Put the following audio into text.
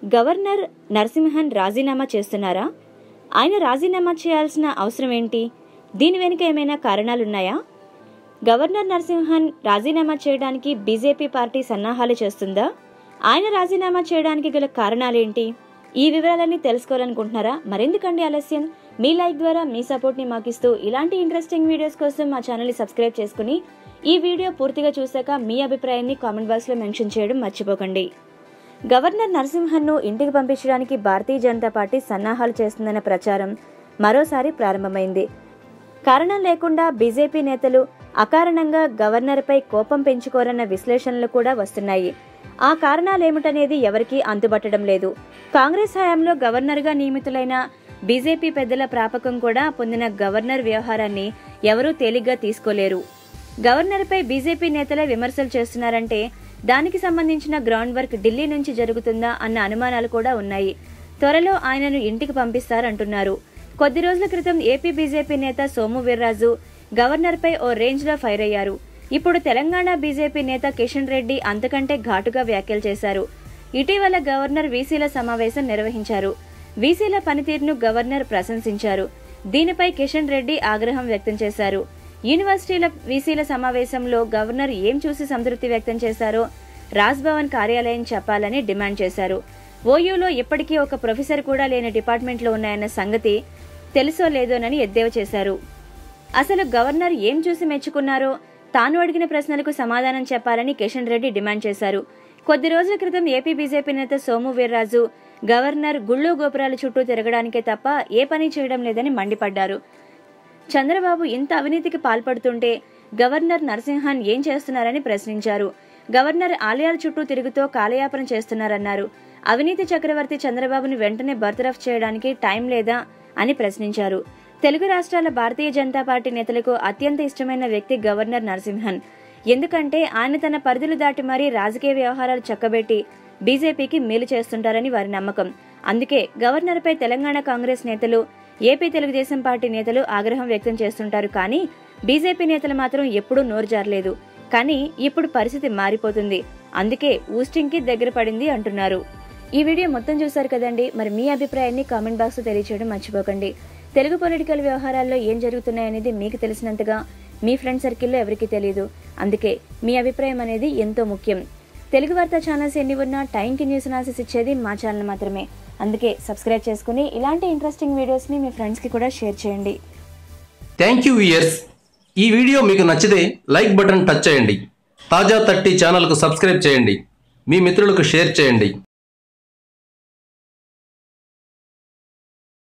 governor Narasimhan రాజీనామా చేస్తున్నారా ఆయన రాజీనామా చేయాల్సిన అవసరం ఏంటి దీని వెనుక ఏమైనా కారణాలున్నాయా గవర్నర్ నరసింహన్ రాజీనామా చేయడానికి బీజేపీ పార్టీ సన్నాహాలు చేస్తుందా ఆయన రాజీనామా చేయడానికి గల కారణాలేంటి ఈ వివరాలన్నీ తెలుసుకోవాలనుకుంటున్నారా మరెందుకండి ఆలస్యం మీ లైక్ ద్వారా మీ సపోర్ట్ని మాకిస్తూ ఇలాంటి ఇంట్రెస్టింగ్ వీడియోస్ కోసం మా ఛానల్ని సబ్స్క్రైబ్ చేసుకుని ఈ వీడియో పూర్తిగా చూశాక మీ అభిప్రాయాన్ని కామెంట్ బాక్స్లో మెన్షన్ చేయడం మర్చిపోకండి గవర్నర్ నరసింహన్ను ఇంటికి పంపించడానికి భారతీయ జనతా పార్టీ సన్నాహాలు చేస్తుందన్న ప్రచారం మరోసారి ప్రారంభమైంది కారణం లేకుండా బీజేపీ నేతలు అకారణంగా గవర్నర్పై కోపం పెంచుకోరన్న విశ్లేషణలు కూడా వస్తున్నాయి ఆ కారణాలేమిటనేది ఎవరికీ అంతుబట్టడం లేదు కాంగ్రెస్ హయాంలో గవర్నర్గా నియమితులైన బీజేపీ పెద్దల ప్రాపకం కూడా పొందిన గవర్నర్ వ్యవహారాన్ని ఎవరూ తేలిగ్గా తీసుకోలేరు గవర్నర్పై బీజేపీ నేతలే విమర్శలు చేస్తున్నారంటే దానికి సంబంధించిన గ్రౌండ్ వర్క్ ఢిల్లీ నుంచి జరుగుతుందా అన్న అనుమానాలు కూడా ఉన్నాయి త్వరలో ఆయనను ఇంటికి పంపిస్తారంటున్నారు కొద్ది రోజుల క్రితం ఏపీ బీజేపీ నేత సోము వీర్రాజు గవర్నర్పై ఓ రేంజ్లో ఫైర్ అయ్యారు ఇప్పుడు తెలంగాణ బీజేపీ నేత కిషన్ రెడ్డి అంతకంటే ఘాటుగా వ్యాఖ్యలు చేశారు ఇటీవల గవర్నర్ వీసీల సమావేశం నిర్వహించారు వీసీల పనితీరును గవర్నర్ ప్రశంసించారు దీనిపై కిషన్ రెడ్డి ఆగ్రహం వ్యక్తం చేశారు యూనివర్సిటీల వీసీల సమావేశంలో గవర్నర్ ఏం చూసి సంతృప్తి వ్యక్తం చేశారో రాజ్ భవన్ కార్యాలయం చెప్పాలని డిమాండ్ చేశారు ఓయూలో ఇప్పటికీ ఒక ప్రొఫెసర్ కూడా లేని డిపార్ట్మెంట్లో ఉన్నాయన్న సంగతి తెలుసో లేదోనని ఎద్దేవా చేశారు అసలు గవర్నర్ ఏం చూసి మెచ్చుకున్నారో తాను అడిగిన ప్రశ్నలకు సమాధానం చెప్పాలని కిషన్ రెడ్డి డిమాండ్ చేశారు కొద్ది రోజుల క్రితం ఏపీ బీజేపీ నేత సోము వీర్రాజు గవర్నర్ గుళ్ళు గోపురాల చుట్టూ తిరగడానికే తప్ప ఏ పని చేయడం లేదని మండిపడ్డారు చంద్రబాబు ఇంత అవినీతికి పాల్పడుతుంటే గవర్నర్ నరసింహన్ ఏం చేస్తున్నారని ప్రశ్నించారు గవర్నర్ ఆలయాల చుట్టూ తిరుగుతూ కాలయాపన చేస్తున్నారన్నారు అవినీతి చక్రవర్తి చంద్రబాబును వెంటనే బర్తరఫ్ చేయడానికి టైం లేదా అని ప్రశ్నించారు తెలుగు రాష్ట్రాల భారతీయ జనతా పార్టీ నేతలకు అత్యంత ఇష్టమైన వ్యక్తి గవర్నర్ నరసింహన్ ఎందుకంటే ఆయన తన పరిధులు దాటి మరీ రాజకీయ వ్యవహారాలు చక్కబెట్టి బీజేపీకి మేలు చేస్తుంటారని వారి నమ్మకం అందుకే గవర్నర్పై తెలంగాణ కాంగ్రెస్ నేతలు ఏపీ తెలుగుదేశం పార్టీ నేతలు ఆగ్రహం వ్యక్తం చేస్తుంటారు కానీ బీజేపీ నేతలు మాత్రం ఎప్పుడూ నోరు జారలేదు కానీ ఇప్పుడు పరిస్థితి మారిపోతుంది అందుకే ఊస్టింగ్కి దగ్గర పడింది అంటున్నారు ఈ వీడియో మొత్తం చూశారు కదండి మరి మీ అభిప్రాయాన్ని కామెంట్ బాక్స్లో తెలియచేయడం మర్చిపోకండి తెలుగు పొలిటికల్ వ్యవహారాల్లో ఏం జరుగుతున్నాయనేది మీకు తెలిసినంతగా మీ ఫ్రెండ్ సర్కిల్లో ఎవరికీ తెలియదు అందుకే మీ అభిప్రాయం అనేది ఎంతో ముఖ్యం తెలుగు వార్తా ఛానల్స్ ఎన్ని ఉన్నా టైంకి న్యూస్ అనాలిసిస్ ఇచ్చేది మా ఛానల్ మాత్రమే అందుకే సబ్స్క్రైబ్ చేసుకుని ఇలాంటి ఇంట్రెస్టింగ్ వీడియోస్ని మీ ఫ్రెండ్స్కి కూడా షేర్ చేయండి థ్యాంక్ యూ ఇయర్స్ ఈ వీడియో మీకు నచ్చితే లైక్ బటన్ టచ్ చేయండి తాజా థర్టీ ఛానల్కు సబ్స్క్రైబ్ చేయండి మీ మిత్రులకు షేర్ చేయండి